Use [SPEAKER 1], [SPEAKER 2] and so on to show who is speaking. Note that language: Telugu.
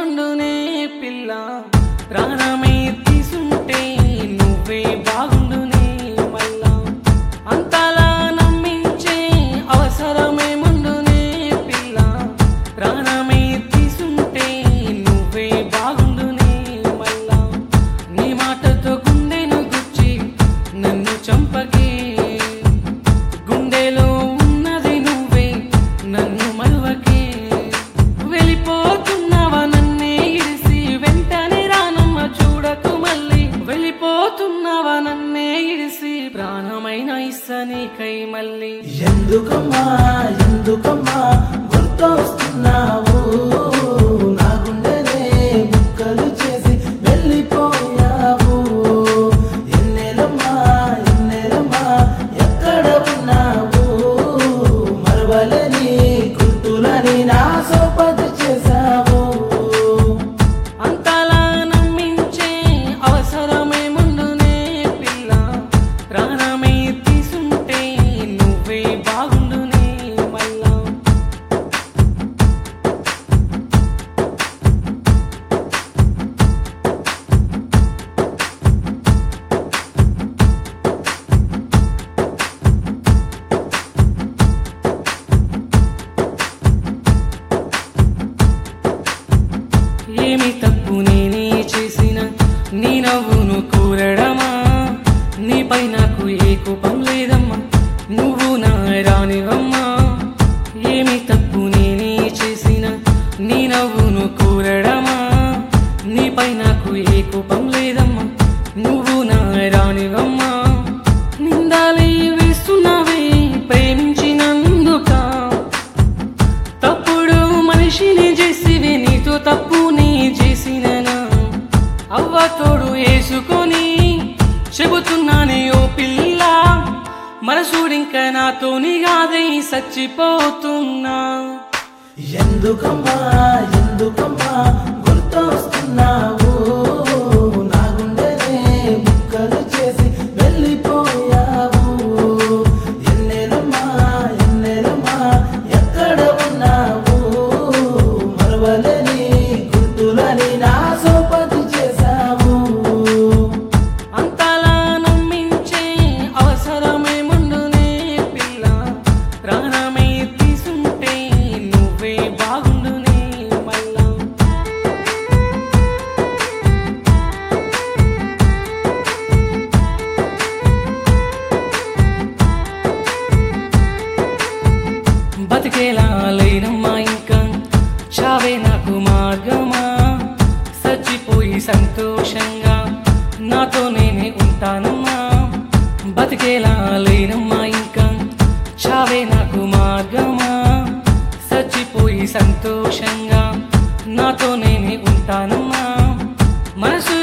[SPEAKER 1] మండునే పిల్ల ప్రాణమే తీసుంటే నువ్వే బాగుండునే మళ్ళా అంతలా నమ్మించే అవసరమే మండునే పిల్ల ప్రాణమే తీసుంటే నువ్వే బాగుండునే మళ్ళా నీ మాటతో గుండెను గుచ్చి నన్ను చంపకే గుండెలో ఉన్నది నువ్వే నన్ను మరువకే వెళ్ళిపోతున్నావా నన్నే ఇడిసి వెంటనే రానమ్మ చూడకు మళ్ళీ వెళ్ళిపోతున్నావా నన్నే ఇడిసి ప్రాణమైన ఇస్తనీకై మళ్ళీ
[SPEAKER 2] ఎందుకమ్మా ఎందుకమ్మా గుర్తొస్తున్నావు నా గుండెనే ముక్కలు చేసి వెళ్ళిపోయావు ఎన్నెలమ్మా ఎన్నెలమ్మా ఎక్కడ ఉన్నావు మరవలని గుర్తులని నా సోపతి చేశావు
[SPEAKER 1] అంతలా నమ్మించే అవసరమే ముందునే పిల్ల ప్రాణమే తీసుంటే నువ్వే బాగుండునే మళ్ళా ఏమి తప్పు నేనే చేసిన నీ నవ్వును కూరడమా నీపై నాకు ఏ కోపం లేదమ్మా నువ్వు నా రానివమ్మా ఏమి తప్పు నేనే చేసిన నీ నవ్వును కూరడమా నీపై నాకు ఏ కోపం లేదమ్మా నువ్వు నా రానివమ్మా నిందాలే వేస్తున్నావే ప్రేమించినందుకా తప్పుడు మనిషిని చేసివి నీతో తప్పు నీ చేసిననా అవ్వ తోడు వేసుకొని చెబుతున్నానే ఓ పిల్ల మనసుడింక నాతోని కాదే చచ్చిపోతున్నా
[SPEAKER 2] ఎందుకమ్మా ఎందుకమ్మా గుర్తొస్తున్నావు నా గుండెనే ముక్కలు చేసి వెళ్ళిపోయావు ఎన్నెలమ్మా ఎన్నెలమ్మా ఎక్కడ ఉన్నావు మరవలని గుర్తులని నా సోపతి చేశావు
[SPEAKER 1] అంతలా నమ్మించే అవసరమే ముందునే పిల్ల ప్రాణమే తీసుంటే నువ్వే బాగుండునే మళ్ళా బతికేలా లేనమ్మా ఇంకా చావే నాకు మార్గమా చచ్చిపోయి సంతోషంగా నాతో నేనే ఉంటానమ్మా బతికేలా లేనమ్మా ఇంకా చావే నాకు మార్గమా చచ్చిపోయి సంతోషంగా నాతో నేనే ఉంటానమ్మా మనసు